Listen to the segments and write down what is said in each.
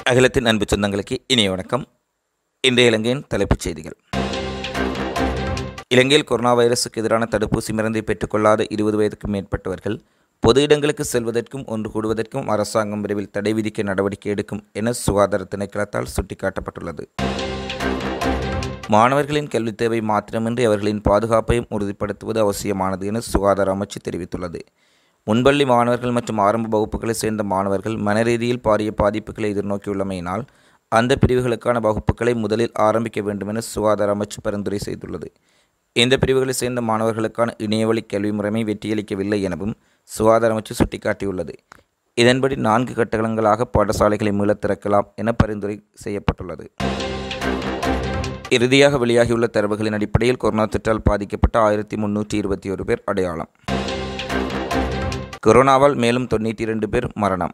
அகிலத்தின் அன்பு சொந்தங்களுக்கு இனிய வணக்கம் இன்றைய இலங்கையின் தலைப்புச் செய்திகள் இலங்கையில் கொரோனா வைரஸுக்கு எதிரான தடுப்பூசி மருந்தை பெற்றுக்கொள்ளாத இருபது வயதுக்கும் மேற்பட்டவர்கள் பொது இடங்களுக்கு செல்வதற்கும் ஒன்று கூடுவதற்கும் அரசாங்கம் விரைவில் தடை விதிக்க நடவடிக்கை எடுக்கும் என சுகாதார திணைக்களத்தால் சுட்டிக்காட்டப்பட்டுள்ளது மாணவர்களின் கல்வித் தேவை மாத்திரமின்றி அவர்களின் பாதுகாப்பையும் உறுதிப்படுத்துவது அவசியமானது என சுகாதார அமைச்சு தெரிவித்துள்ளது முன்பள்ளி மாணவர்கள் மற்றும் ஆரம்ப வகுப்புகளைச் சேர்ந்த மாணவர்கள் மனரீதியில் பாரிய பாதிப்புகளை எதிர்நோக்கியுள்ளமையினால் அந்த பிரிவுகளுக்கான வகுப்புகளை முதலில் ஆரம்பிக்க வேண்டும் என சுகாதார அமைச்சு பரிந்துரை செய்துள்ளது இந்த பிரிவுகளைச் சேர்ந்த மாணவர்களுக்கான இணையவழி கல்வி முறைமை வெற்றியளிக்கவில்லை எனவும் சுகாதார அமைச்சு சுட்டிக்காட்டியுள்ளது இதன்படி நான்கு கட்டங்களாக பாடசாலைகளை மீளத் திறக்கலாம் என பரிந்துரை செய்யப்பட்டுள்ளது இறுதியாக வெளியாகியுள்ள தரவுகளின் அடிப்படையில் கொரோனா தொற்றால் பாதிக்கப்பட்ட ஆயிரத்தி முன்னூற்றி இருபத்தி ஒரு பேர் அடையாளம் கொரோனாவால் மேலும் தொண்ணூற்றி இரண்டு பேர் மரணம்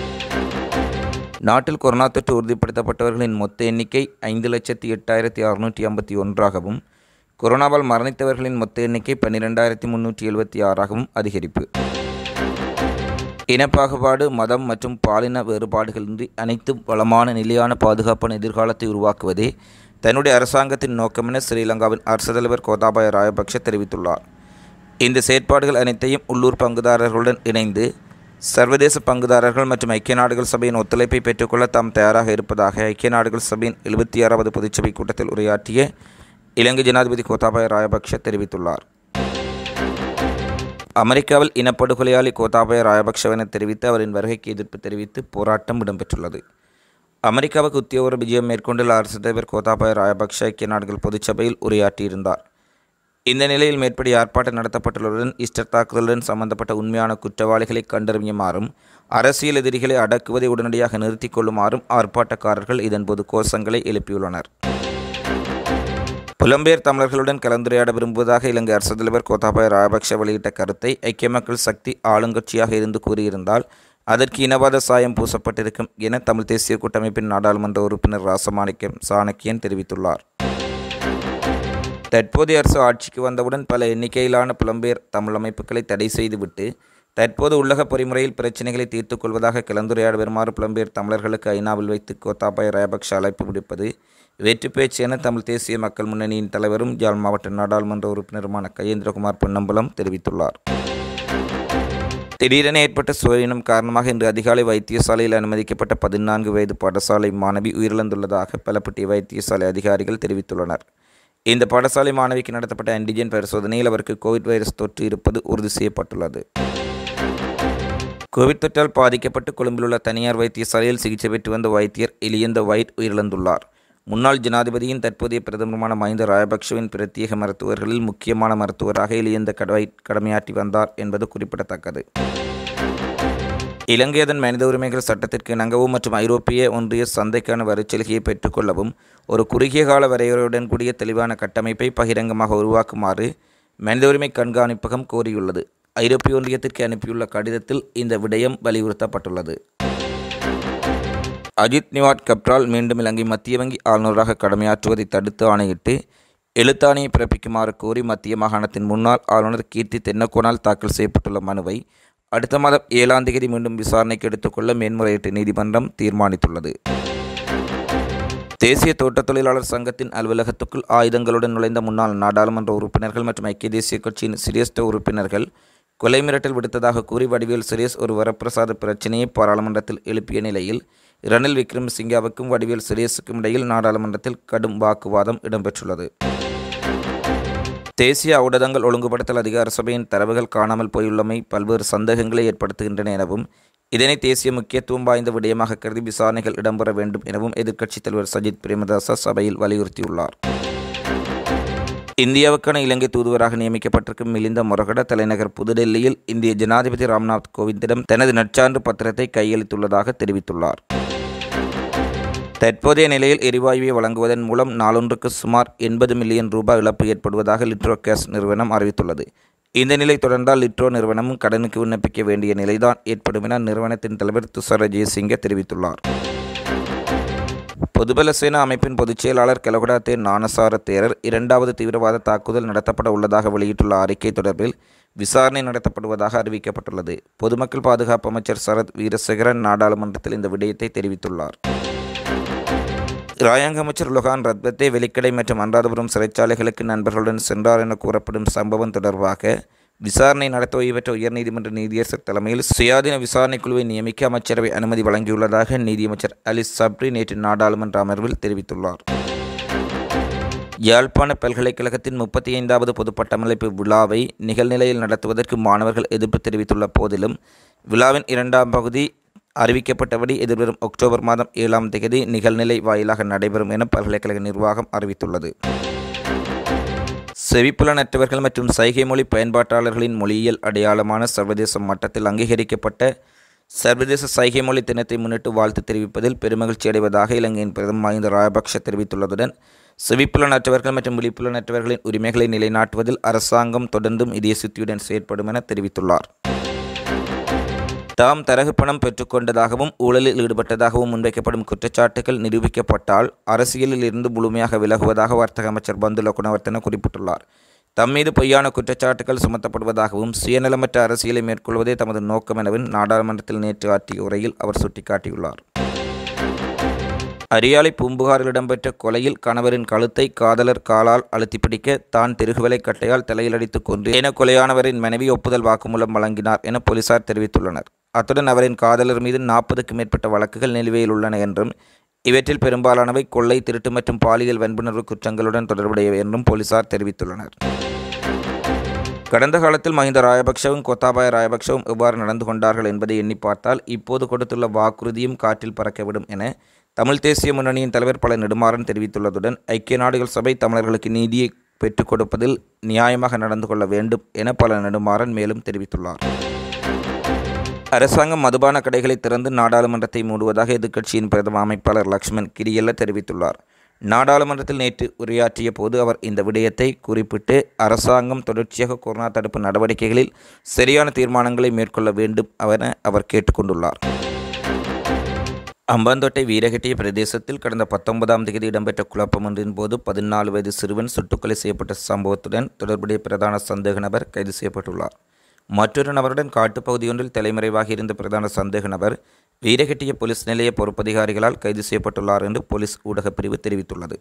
நாட்டில் கொரோனா தொற்று உறுதிப்படுத்தப்பட்டவர்களின் மொத்த எண்ணிக்கை ஐந்து லட்சத்தி எட்டாயிரத்தி அறுநூற்றி ஐம்பத்தி ஒன்றாகவும் கொரோனாவால் மரணித்தவர்களின் மொத்த எண்ணிக்கை பன்னிரெண்டாயிரத்தி முன்னூற்றி எழுபத்தி ஆறாகவும் அதிகரிப்பு இனப்பாகுபாடு மதம் மற்றும் பாலின வேறுபாடுகளின்றி அனைத்து வளமான நிலையான பாதுகாப்பான எதிர்காலத்தை உருவாக்குவதே தன்னுடைய அரசாங்கத்தின் நோக்கமென ஸ்ரீலங்காவின் அரசு தலைவர் கோத்தாபாய ராயபக்ஷ தெரிவித்துள்ளார் இந்த செயற்பாடுகள் அனைத்தையும் உள்ளூர் பங்குதாரர்களுடன் இணைந்து சர்வதேச பங்குதாரர்கள் மற்றும் ஐக்கிய நாடுகள் சபையின் ஒத்துழைப்பை பெற்றுக்கொள்ள தாம் தயாராக இருப்பதாக ஐக்கிய நாடுகள் சபையின் எழுபத்தி ஆறாவது பொதுச்சபை கூட்டத்தில் உரையாற்றிய இலங்கை ஜனாதிபதி கோத்தாபாய ராயபக்ஷ தெரிவித்துள்ளார் அமெரிக்காவில் இனப்படுகொலையாளி கோத்தாபய ராயபக்ஷவென தெரிவித்து அவரின் வருகைக்கு எதிர்ப்பு தெரிவித்து போராட்டம் இடம்பெற்றுள்ளது அமெரிக்காவுக்கு உத்தியோக விஜயம் மேற்கொண்டுள்ள அரசு தலைவர் கோத்தாபய ராயபக்ஷ ஐக்கிய நாடுகள் பொதுச்சபையில் உரையாற்றியிருந்தார் இந்த நிலையில் மேற்படி ஆர்ப்பாட்டம் நடத்தப்பட்டுள்ளதுடன் ஈஸ்டர் தாக்குதலுடன் சம்பந்தப்பட்ட உண்மையான குற்றவாளிகளை கண்டறியுமாறும் அரசியல் எதிரிகளை அடக்குவதை உடனடியாக நிறுத்திக் கொள்ளுமாறும் ஆர்ப்பாட்டக்காரர்கள் இதன்போது கோஷங்களை எழுப்பியுள்ளனர் புலம்பெயர் தமிழர்களுடன் கலந்துரையாட விரும்புவதாக இலங்கை அரசு தலைவர் கோத்தாபாய ராஜபக்ஷ வெளியிட்ட கருத்தை ஐக்கிய மக்கள் சக்தி ஆளுங்கட்சியாக இருந்து கூறியிருந்தால் அதற்கு இனவாத சாயம் பூசப்பட்டிருக்கும் என தமிழ் தேசிய கூட்டமைப்பின் நாடாளுமன்ற உறுப்பினர் ராசமாணிக்கம் சாணக்கியன் தெரிவித்துள்ளார் தற்போதைய அரசு ஆட்சிக்கு வந்தவுடன் பல எண்ணிக்கையிலான புலம்பெயர் தமிழ் அமைப்புகளை தடை செய்துவிட்டு தற்போது உள்ளக பொறிமுறையில் பிரச்சினைகளை தீர்த்துக் கொள்வதாக கலந்துரையாட வருமாறு புலம்பெயர் தமிழர்களுக்கு ஐநாவில் வைத்து கோத்தாபாய ராயபக்ஷ அழைப்பு விடுப்பது வெற்றி பேச்சு என தமிழ் தேசிய மக்கள் முன்னணியின் தலைவரும் யாழ் மாவட்ட நாடாளுமன்ற உறுப்பினருமான கயேந்திரகுமார் பொன்னம்பலம் தெரிவித்துள்ளார் திடீரென ஏற்பட்ட சுவரினம் காரணமாக இன்று அதிகாலை வைத்தியசாலையில் அனுமதிக்கப்பட்ட பதினான்கு வயது பாடசாலை மாணவி உயிரிழந்துள்ளதாக பலப்பட்டிய வைத்தியசாலை அதிகாரிகள் தெரிவித்துள்ளனர் இந்த பாடசாலை மாணவிக்கு நடத்தப்பட்ட ஆன்டிஜென் பரிசோதனையில் அவருக்கு கோவிட் வைரஸ் தொற்று இருப்பது உறுதி செய்யப்பட்டுள்ளது கோவிட் தொற்றால் பாதிக்கப்பட்டு கொழும்பிலுள்ள தனியார் வைத்தியசாலையில் சிகிச்சை பெற்று வந்த வைத்தியர் இலியந்த வைட் உயிரிழந்துள்ளார் முன்னாள் ஜனாதிபதியின் தற்போதைய பிரதமருமான மஹிந்த ராயபக்ஷவின் பிரத்யேக மருத்துவர்களில் முக்கியமான மருத்துவராக இலியந்த கடவை கடமையாற்றி வந்தார் என்பது குறிப்பிடத்தக்கது இலங்கை அதன் மனித உரிமைகள் சட்டத்திற்கு இணங்கவும் மற்றும் ஐரோப்பிய ஒன்றிய சந்தைக்கான வரிச்சலுகையை பெற்றுக்கொள்ளவும் ஒரு குறுகிய கால வரையறையுடன் கூடிய தெளிவான கட்டமைப்பை பகிரங்கமாக உருவாக்குமாறு மனித உரிமை கண்காணிப்பகம் கோரியுள்ளது ஐரோப்பிய ஒன்றியத்திற்கு அனுப்பியுள்ள கடிதத்தில் இந்த விடயம் வலியுறுத்தப்பட்டுள்ளது அஜித் நிவாட் கப்ரால் மீண்டும் இலங்கை மத்திய வங்கி ஆளுநராக கடமையாற்றுவதை தடுத்து ஆணையிட்டு எழுத்தாணையை பிறப்பிக்குமாறு கோரி மத்திய மாகாணத்தின் முன்னாள் ஆளுநர் கீர்த்தி தென்னக்கோனால் தாக்கல் செய்யப்பட்டுள்ள மனுவை அடுத்த மாதம் ஏழாம் தேதி மீண்டும் விசாரணைக்கு எடுத்துக்கொள்ள மேன்முறையீட்டு நீதிமன்றம் தீர்மானித்துள்ளது தேசிய தோட்டத் தொழிலாளர் சங்கத்தின் அலுவலகத்துக்குள் ஆயுதங்களுடன் நுழைந்த முன்னாள் நாடாளுமன்ற உறுப்பினர்கள் மற்றும் ஐக்கிய தேசிய கட்சியின் சிரேஷ்ட உறுப்பினர்கள் கொலை மிரட்டல் விடுத்ததாக கூறி வடிவேல் சுரேஷ் ஒரு வரப்பிரசாத பிரச்சினையை பாராளுமன்றத்தில் எழுப்பிய நிலையில் ரணில் விக்ரமசிங்காவுக்கும் வடிவேல் சுரேஷுக்கும் இடையில் நாடாளுமன்றத்தில் கடும் வாக்குவாதம் இடம்பெற்றுள்ளது தேசிய ஊடகங்கள் ஒழுங்குபடுத்தல் அதிகார சபையின் தரவுகள் காணாமல் போயுள்ளமை பல்வேறு சந்தேகங்களை ஏற்படுத்துகின்றன எனவும் இதனை தேசிய முக்கியத்துவம் வாய்ந்த விடயமாக கருதி விசாரணைகள் இடம்பெற வேண்டும் எனவும் எதிர்க்கட்சித் தலைவர் சஜித் பிரேமதாச சபையில் வலியுறுத்தியுள்ளார் இந்தியாவுக்கான இலங்கை தூதுவராக நியமிக்கப்பட்டிருக்கும் மிலிந்த மொரகட தலைநகர் புதுடெல்லியில் இந்திய ஜனாதிபதி ராம்நாத் கோவிந்திடம் தனது நற்சான்று பத்திரத்தை கையளித்துள்ளதாக தெரிவித்துள்ளார் தற்போதைய நிலையில் எரிவாயுவை வழங்குவதன் மூலம் நாளொன்றுக்கு சுமார் எண்பது மில்லியன் ரூபாய் இழப்பு ஏற்படுவதாக லிட்ரோ கேஸ் நிறுவனம் அறிவித்துள்ளது இந்த நிலை தொடர்ந்தால் லிட்ரோ நிறுவனமும் கடனுக்கு விண்ணப்பிக்க வேண்டிய நிலைதான் ஏற்படும் என நிறுவனத்தின் தலைவர் துஷார ஜெயசிங்க தெரிவித்துள்ளார் பொதுபல சேனா அமைப்பின் பொதுச் செயலாளர் கெலகுடாத்தே நாணசார தேரர் இரண்டாவது தீவிரவாத தாக்குதல் நடத்தப்பட உள்ளதாக வெளியிட்டுள்ள அறிக்கை தொடர்பில் விசாரணை நடத்தப்படுவதாக அறிவிக்கப்பட்டுள்ளது பொதுமக்கள் பாதுகாப்பு அமைச்சர் சரத் வீரசேகரன் நாடாளுமன்றத்தில் இந்த விடயத்தை தெரிவித்துள்ளார் ராயாங்க அமைச்சர் லொகான் ரத்வத்தே வெலிக்கடை மற்றும் அனுராதபுரம் சிறைச்சாலைகளுக்கு நண்பர்களுடன் சென்றார் என கூறப்படும் சம்பவம் தொடர்பாக விசாரணை நடத்த ஓய்வு பெற்ற உயர்நீதிமன்ற நீதியரசர் தலைமையில் சுயாதீன விசாரணை குழுவை நியமிக்க அமைச்சரவை அனுமதி வழங்கியுள்ளதாக நீதியமைச்சர் அலிஸ் சப்ரி நேற்று நாடாளுமன்ற அமர்வில் தெரிவித்துள்ளார் யாழ்ப்பாண பல்கலைக்கழகத்தின் முப்பத்தி ஐந்தாவது பொது பட்டமளிப்பு விழாவை நிகழ்நிலையில் நடத்துவதற்கு மாணவர்கள் எதிர்ப்பு தெரிவித்துள்ள போதிலும் விழாவின் இரண்டாம் பகுதி அறிவிக்கப்பட்டபடி எதிர்வரும் அக்டோபர் மாதம் ஏழாம் தேதி நிகழ்நிலை வாயிலாக நடைபெறும் என பல்கலைக்கழக நிர்வாகம் அறிவித்துள்ளது செவிப்புலனற்றவர்கள் மற்றும் சைகை மொழி பயன்பாட்டாளர்களின் மொழியியல் அடையாளமான சர்வதேச மட்டத்தில் அங்கீகரிக்கப்பட்ட சர்வதேச சைகை மொழி தினத்தை முன்னிட்டு வாழ்த்து தெரிவிப்பதில் பெருமகிழ்ச்சி அடைவதாக இலங்கையின் பிரதமர் மஹிந்த ராஜபக்ஷ தெரிவித்துள்ளதுடன் செவிப்புலனற்றவர்கள் மற்றும் விழிப்புலனற்றவர்களின் உரிமைகளை நிலைநாட்டுவதில் அரசாங்கம் தொடர்ந்தும் இதய சுத்தியுடன் செயற்படும் என தெரிவித்துள்ளார் தாம் தரகு பணம் பெற்றுக்கொண்டதாகவும் ஊழலில் ஈடுபட்டதாகவும் முன்வைக்கப்படும் குற்றச்சாட்டுகள் நிரூபிக்கப்பட்டால் அரசியலில் இருந்து முழுமையாக விலகுவதாக வர்த்தக அமைச்சர் பந்துல குணவர்த்தன குறிப்பிட்டுள்ளார் தம் மீது பொய்யான குற்றச்சாட்டுகள் சுமத்தப்படுவதாகவும் சுயநலமற்ற அரசியலை மேற்கொள்வதே தமது நோக்கம் எனவும் நாடாளுமன்றத்தில் நேற்று ஆற்றிய உரையில் அவர் சுட்டிக்காட்டியுள்ளார் அரியாலை பூம்புகாரில் இடம்பெற்ற கொலையில் கணவரின் கழுத்தை காதலர் காலால் அழுத்தி பிடிக்க தான் திருகுவலை கட்டையால் தலையில் அடித்து கொண்டு என கொலையானவரின் மனைவி ஒப்புதல் வாக்குமூலம் வழங்கினார் என போலீசார் தெரிவித்துள்ளனர் அத்துடன் அவரின் காதலர் மீது நாற்பதுக்கும் மேற்பட்ட வழக்குகள் நிலுவையில் உள்ளன என்றும் இவற்றில் பெரும்பாலானவை கொள்ளை திருட்டு மற்றும் பாலியல் வன்புணர்வு குற்றங்களுடன் தொடர்புடையவை என்றும் போலீசார் தெரிவித்துள்ளனர் கடந்த காலத்தில் மஹிந்த ராயபக்ஷவும் கோத்தாபாய ராயபக்ஷவும் எவ்வாறு நடந்து கொண்டார்கள் என்பதை எண்ணி பார்த்தால் இப்போது கொடுத்துள்ள வாக்குறுதியும் காற்றில் பறக்கவிடும் என தமிழ் தேசிய முன்னணியின் தலைவர் பல நெடுமாறன் தெரிவித்துள்ளதுடன் ஐக்கிய நாடுகள் சபை தமிழர்களுக்கு நீதியை பெற்றுக் கொடுப்பதில் நியாயமாக நடந்து கொள்ள வேண்டும் என பல நெடுமாறன் மேலும் தெரிவித்துள்ளார் அரசாங்கம் மதுபான கடைகளை திறந்து நாடாளுமன்றத்தை மூடுவதாக எதிர்க்கட்சியின் பிரதம அமைப்பாளர் லக்ஷ்மண் கிரியல்ல தெரிவித்துள்ளார் நாடாளுமன்றத்தில் நேற்று உரையாற்றிய போது அவர் இந்த விடயத்தை குறிப்பிட்டு அரசாங்கம் தொடர்ச்சியாக கொரோனா தடுப்பு நடவடிக்கைகளில் சரியான தீர்மானங்களை மேற்கொள்ள வேண்டும் என அவர் கேட்டுக்கொண்டுள்ளார் அம்பாந்தோட்டை வீரகட்டிய பிரதேசத்தில் கடந்த பத்தொன்பதாம் தேதி இடம்பெற்ற குழப்பம் ஒன்றின் போது பதினாலு வயது சிறுவன் சுட்டுக்கொலை செய்யப்பட்ட சம்பவத்துடன் தொடர்புடைய பிரதான சந்தேக நபர் கைது செய்யப்பட்டுள்ளார் மற்றொரு நபருடன் காட்டுப்பகுதியொன்றில் தலைமறைவாகி இருந்த பிரதான சந்தேக நபர் வீரகட்டிய போலீஸ் நிலைய பொறுப்பதிகாரிகளால் கைது செய்யப்பட்டுள்ளார் என்று போலீஸ் ஊடகப் பிரிவு தெரிவித்துள்ளது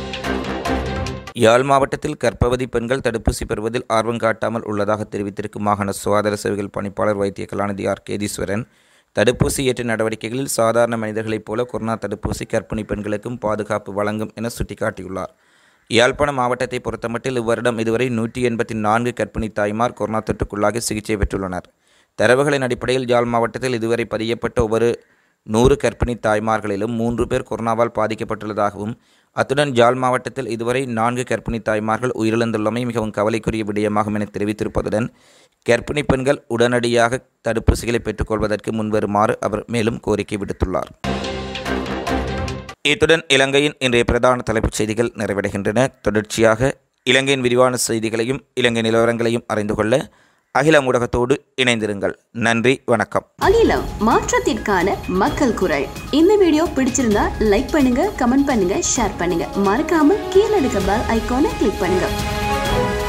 யாழ் மாவட்டத்தில் கர்ப்பவதி பெண்கள் தடுப்பூசி பெறுவதில் ஆர்வம் காட்டாமல் உள்ளதாக தெரிவித்திருக்கும் மாகாண சுகாதார சேவைகள் பணிப்பாளர் வைத்திய கலாநிதி ஆர் கேதீஸ்வரன் தடுப்பூசி ஏற்ற நடவடிக்கைகளில் சாதாரண மனிதர்களைப் போல கொரோனா தடுப்பூசி கர்ப்பிணி பெண்களுக்கும் பாதுகாப்பு வழங்கும் என சுட்டிக்காட்டியுள்ளார் யாழ்ப்பாணம் மாவட்டத்தை பொறுத்தமட்டில் இவ்வருடம் இதுவரை நூற்றி எண்பத்தி நான்கு கர்ப்பிணி தாய்மார் கொரோனா தொற்றுக்குள்ளாகி சிகிச்சை பெற்றுள்ளனர் தரவுகளின் அடிப்படையில் யாழ் மாவட்டத்தில் இதுவரை பதியப்பட்ட ஒவ்வொரு நூறு கர்ப்பிணி தாய்மார்களிலும் மூன்று பேர் கொரோனாவால் பாதிக்கப்பட்டுள்ளதாகவும் அத்துடன் ஜாழ் மாவட்டத்தில் இதுவரை நான்கு கர்ப்பிணி தாய்மார்கள் உயிரிழந்துள்ளமை மிகவும் கவலைக்குரிய விடயமாகும் என தெரிவித்திருப்பதுடன் கர்ப்பிணி பெண்கள் உடனடியாக தடுப்பூசிகளை பெற்றுக்கொள்வதற்கு முன்வருமாறு அவர் மேலும் கோரிக்கை விடுத்துள்ளார் இத்துடன் இலங்கையின் இன்றைய பிரதான தலைப்புச் செய்திகள் நிறைவடைகின்றன தொடர்ச்சியாக இலங்கையின் விரிவான செய்திகளையும் இலங்கை நிலவரங்களையும் அறிந்து கொள்ள அகில ஊடகத்தோடு இணைந்திருங்கள் நன்றி வணக்கம் அகிலம் மாற்றத்திற்கான மக்கள் குரல் இந்த வீடியோ பிடிச்சிருந்தா லைக் பண்ணுங்க கமெண்ட் பண்ணுங்க ஷேர் பண்ணுங்க மறக்காம கீழே இருக்க பெல் ஐகானை கிளிக் பண்ணுங்க